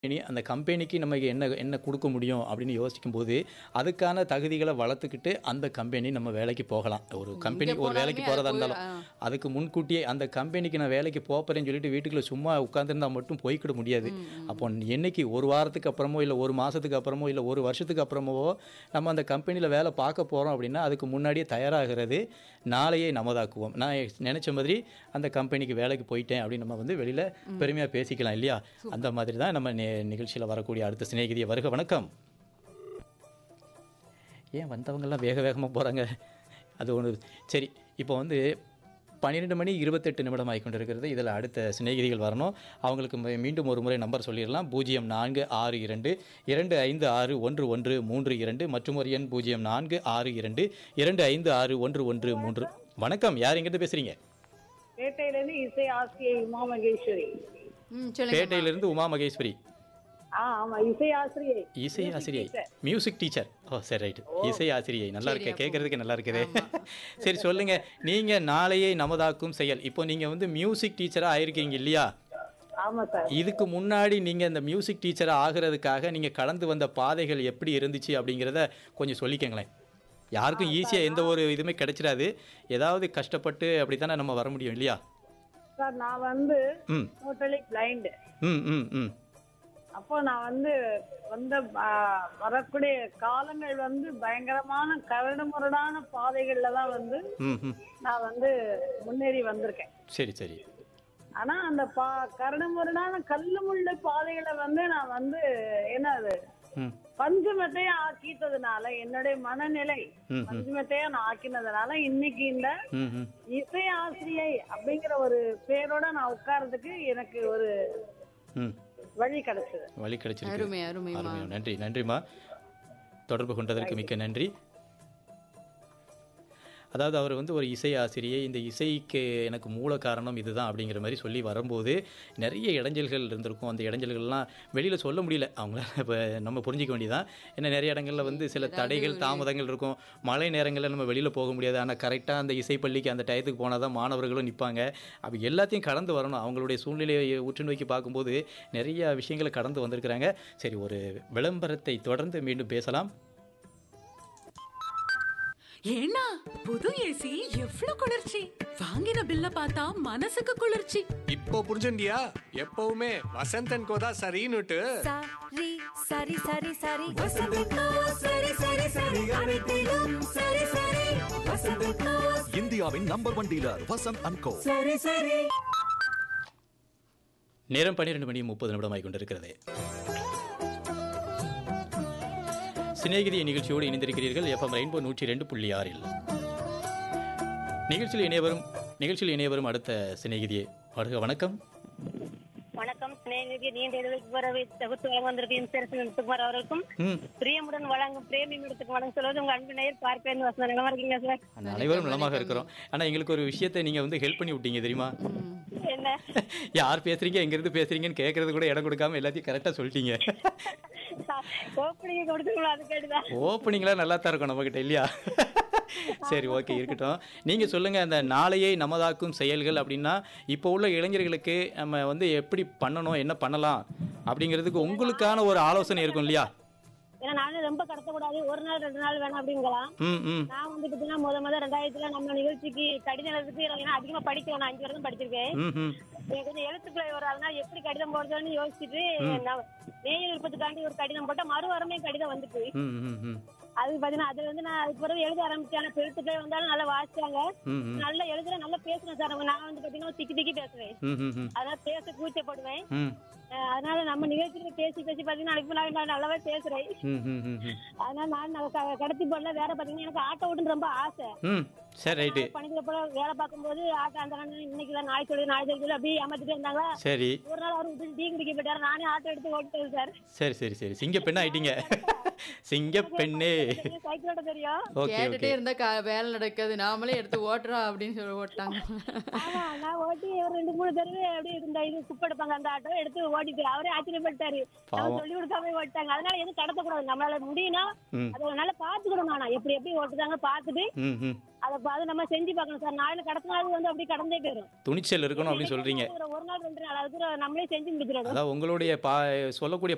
இனி அந்த கம்பெனிக்கு நமக்கு என்ன என்ன கொடுக்க முடியும் அப்படின்னு யோசிக்கும்போது அதுக்கான தகுதிகளை வளர்த்துக்கிட்டு அந்த கம்பெனி நம்ம வேலைக்கு போகலாம் ஒரு கம்பெனி ஒரு வேலைக்கு போனாலுமே அது போகிறதா இருந்தாலும் போய்- அதுக்கு முன்கூட்டியே அந்த கம்பெனிக்கு நான் வேலைக்கு போகிறேன்னு சொல்லிட்டு வீட்டுக்குள்ள சும்மா உட்காந்துருந்தா மட்டும் போய்க்கிட முடியாது அப்போ என்னைக்கு ஒரு வாரத்துக்கு அப்புறமோ இல்லை ஒரு மாதத்துக்கு அப்புறமோ இல்லை ஒரு வருஷத்துக்கு அப்புறமோ நம்ம அந்த கம்பெனியில் வேலை பார்க்க போகிறோம் அப்படின்னா அதுக்கு முன்னாடியே தயாராகிறது நாளையே நமதாக்குவோம் நான் நினச்ச மாதிரி அந்த கம்பெனிக்கு வேலைக்கு போயிட்டேன் அப்படின்னு நம்ம வந்து வெளியில் பெருமையாக பேசிக்கலாம் இல்லையா அந்த மாதிரி தான் நம்ம நிகழ்ச்சியில் வரக்கூடிய அடுத்த சிநேகிதிய வருக வணக்கம் ஏன் வந்தவங்கெல்லாம் வேக வேகமாக போகிறாங்க அது ஒன்று சரி இப்போ வந்து பன்னிரெண்டு மணி இருபத்தெட்டு நிமிடம் ஆகி கொண்டிருக்கிறது இதில் அடுத்த சிநேகிதிகள் வரணும் அவங்களுக்கு மீ- மீண்டும் ஒரு முறை நம்பர் சொல்லிடலாம் பூஜ்ஜியம் நான்கு ஆறு இரண்டு இரண்டு ஐந்து ஆறு ஒன்று ஒன்று மூன்று இரண்டு மற்றும் ஒரு எண் பூஜ்ஜியம் நான்கு ஆறு இரண்டு இரண்டு ஐந்து ஆறு ஒன்று ஒன்று மூன்று வணக்கம் யார் எங்கிருந்து பேசுகிறீங்க பேட்டையிலிருந்து இசை ஆசிரியை உமா மகேஸ்வரி ம் சொல்லுங்க பேட்டையிலிருந்து உமா மகேஸ்வரி ஆ ஆமா இசை ஆசிரியை இசை ஆசிரியை மியூசிக் டீச்சர் ஓ சரி ரைட் இசை ஆசிரியை நல்லா இருக்கு கேட்கறதுக்கு நல்லா இருக்குது சரி சொல்லுங்க நீங்க நாளையே நமதாக்கும் செயல் இப்போ நீங்க வந்து மியூசிக் டீச்சரா ஆயிருக்கீங்க இல்லையா ஆமா சார் இதுக்கு முன்னாடி நீங்க இந்த மியூசிக் டீச்சரா ஆகிறதுக்காக நீங்க கடந்து வந்த பாதைகள் எப்படி இருந்துச்சு அப்படிங்கிறத கொஞ்சம் சொல்லிக்கங்களேன் யாருக்கும் ஈஸியாக எந்த ஒரு இதுவுமே கிடைச்சிடாது ஏதாவது கஷ்டப்பட்டு அப்படி தானே நம்ம வர முடியும் இல்லையா சார் நான் வந்து ம் டோட்டலி பிளைண்ட் ம் ம் ம் அப்போ நான் வந்து வந்த ஆ, வரக்கூடிய காலங்கள் வந்து பயங்கரமான கரடுமுரடான பாதைகள்ல தான் வந்து ம் ம் நான் வந்து முன்னேறி வந்திருக்கேன் சரி சரி ஆனா அந்த பா கரடுமுரடான கல்லு முள்ளு பாதைகளை வந்து நான் வந்து என்னது ம் பஞ்சுமெத்தையா ஆக்கிட்டதுனால என்னுடைய மனநிலை ம், ம். பஞ்சுமெத்தையா நான் ஆக்கினதுனால இன்னைக்கு இந்த ம் ம் இசை ஆசிரியை அப்படிங்கிற ஒரு பேரோட நான் உட்கார்றதுக்கு எனக்கு ஒரு ம் வழி கிடைச்சது வழி கிடைச்சிருக்கு அருமை அருமைமா அருமை நன்றி நன்றிம்மா தொடர்பு கொண்டதற்கு மிக்க நன்றி அதாவது அவர் வந்து ஒரு இசை ஆசிரியை இந்த இசைக்கு எனக்கு மூல காரணம் இதுதான் அப்படிங்கிற மாதிரி சொல்லி வரும்போது நிறைய இடைஞ்சல்கள் இருந்திருக்கும் அந்த இடைஞ்சல்கள்லாம் வெளியில் சொல்ல முடியல அவங்கள இப்போ நம்ம புரிஞ்சிக்க வேண்டியதான் ஏன்னா நிறைய இடங்களில் வந்து சில தடைகள் தாமதங்கள் இருக்கும் மழை நேரங்களில் நம்ம வெளியில் போக முடியாது ஆனால் கரெக்டாக அந்த இசைப்பள்ளிக்கு அந்த டயத்துக்கு போனால் தான் மாணவர்களும் நிற்பாங்க அப்போ எல்லாத்தையும் கடந்து வரணும் அவங்களுடைய சூழ்நிலையை உற்று நோக்கி பார்க்கும்போது நிறைய விஷயங்களை கடந்து வந்திருக்கிறாங்க சரி ஒரு விளம்பரத்தை தொடர்ந்து மீண்டும் பேசலாம் ஏன்னா புது ஏசி எவ்வளவு குளிர்ச்சி வாங்கின பில்ல பார்த்தா மனசுக்கு குளிர்ச்சி இப்போ புரிஞ்சுண்டியா எப்பவுமே வசந்தன் கோதா சரின்னுட்டு சரி சரி சரி சரி வசந்தக்கா சரி சரி சரி அனைத்திலும் சரி சரி வசந்தக்கா இந்தியாவின் number one dealer Vasanth and co சரி சரி நேரம் பன்னிரெண்டு மணி முப்பது நிமிடமாய் கொண்டிருக்கிறது சிநேகிதி நிகழ்ச்சியோடு இணைந்திருக்கிறீர்கள் எஃப்எம் ரெயின்போ நூற்றி ரெண்டு புள்ளி ஆறில் நிகழ்ச்சியில் இணையவரும் நிகழ்ச்சியில் இணையவரும் அடுத்த சிநேகிதியே வருக வணக்கம் வணக்கம் சிநேகிதி நீண்ட இடைவெளிக்கு வரவை தொகுத்து வழங்க வந்திருக்கும் இன்சூரன்ஸ் முத்துக்குமார் அவர்களுக்கும் ம் பிரியமுடன் வழங்கும் பிரேமி இடத்துக்கு வணக்கம் சொல்வது உங்க அன்பு நேயர் பார்ப்பேன் வசனம் நலமா இருக்கீங்க சார் அந்த அனைவரும் நலமாக இருக்கிறோம் ஆனால் எங்களுக்கு ஒரு விஷயத்தை நீங்கள் வந்து ஹெல்ப் பண்ணி விட்டீங்க தெரியுமா என்ன யார் பேசுறீங்க எங்கேருந்து பேசுறீங்கன்னு கேட்கறது கூட இடம் கொடுக்காம எல்லாத்தையும் கரெக்டாக சொல்லிட்டீங்க ஓப்பனிங் கொடுத்துங்களா அது கேட்டுதான் ஓப்பனிங்லாம் நல்லா தான் இருக்கும் நம்மக்கிட்ட இல்லையா சரி ஓகே இருக்கட்டும் நீங்கள் சொல்லுங்கள் அந்த நாளையே நமதாக்கும் செயல்கள் அப்படின்னா இப்போ உள்ள இளைஞர்களுக்கு நம்ம வந்து எப்படி பண்ணணும் என்ன பண்ணலாம் அப்படிங்கிறதுக்கு உங்களுக்கான ஒரு ஆலோசனை இருக்கும் இல்லையா ஏன்னா நானும் ரொம்ப கடத்தக்கூடாது ஒரு நாள் ரெண்டு நாள் வேணாம் அப்படிங்கலாம் ம் ம் நான் வந்து பார்த்தீங்கன்னா முத முத ரெண்டாயிரத்துல நம்ம நிகழ்ச்சிக்கு கடிதம் எழுதுக்கு ஏன்னா அதிகமா படிக்கிறேன் நான் அஞ்சு வருஷம் படிச்சிருக்கேன் ம் ம் எனக்கு கொஞ்சம் எழுத்துக்களை வரும் அதனால எப்படி கடிதம் போடுறதுன்னு யோசிச்சுட்டு நான் நேய விருப்பத்துக்காண்டி ஒரு கடிதம் போட்டா மறு வாரமே கடிதம் வந்துட்டு ம் ம் ம் அது பாத்தீங்கன்னா அது வந்து நான் அதுக்கு பிறகு எழுத ஆரம்பிச்சேன் ஆனா எழுத்துக்கள் வந்தாலும் நல்லா வாசிச்சாங்க ம் ம் நல்லா எழுதுறேன் நல்லா பேசுறேன் சார் அவங்க நான் வந்து பாத்தீங்கன்னா திக்கி திக்கி பேசுவேன் ம் ம் ம் அதனால பேச கூச்சப்படுவேன் ம் அஹ் அதனால நம்ம நிகழ்ச்சியில பேசி பேசி பாத்தீங்கன்னா நாளைக்கு நான் நான் நல்லாவே பேசுறேன் ம் ம் ம் ம் அதனால நான் நான் க- கடத்தி போடல வேற பாத்தீங்கன்னா எனக்கு ஆட்டோ ஓட்டுன்னு ரொம்ப ஆசை ம் சரி ரைட்டு பணிக்கிற போல வேலை பார்க்கும்போது ஆட்டோ அந்த அண்ணன் இன்னைக்கு தான் நாளைக்கு சொல்லி நாளைக்கு சொல்லி அப்படியே ஏமாத்திட்டே இருந்தாங்களா சரி ஒரு நாள் அவர் விட்டு டீ குடிக்க போயிட்டாரு நானே ஆட்டோ எடுத்து ஓட்டுறது சார் சரி சரி சரி சிங்க பெண்ணா ஆயிட்டீங்க சிங்க பெண்ணே சைக்கிள் ஓட்ட தெரியும் ஓகே கேட்டுட்டே ஓகே இருந்தா க- வேலை நடக்காது நாமளே எடுத்து ஓட்டுறோம் அப்படின்னு சொல்லி ஓட்டாங்க ஆமா நான் ஓட்டி ஒரு ரெண்டு மூணு தடவை அப்படியே இந்த இது குப்பை எடுப்பாங்க அந்த ஆட்டோ எடுத்து ஓட்டிட்டு அவரே ஆச்சரியப்பட்டாரு நம்ம பாவம். சொல்லி கொடுக்காம ஓட்டாங்க அதனால எதுவும் கடத்தக்கூடாது நம்மளால முடியும்னா ம் அதை நல்லா பாத்துக்கணும் நானா எப்படி எப்படி ஓட்டுதாங்க பாத்துட்டு ம் ம் அதை பா- அதை நம்ம செஞ்சு பார்க்கணும் சார் நாளைக்கு கடத்தினாலும் வந்து அப்படி கடந்தே போயிடும் துணிச்சல் இருக்கணும் அப்படின்னு சொல்றீங்க ஒரு ஒரு நாள் ரெண்டு நாள் அதுக்கு நம்மளே செஞ்சு முடிச்சிடணும் அதான் உங்களுடைய பா சொல்லக்கூடிய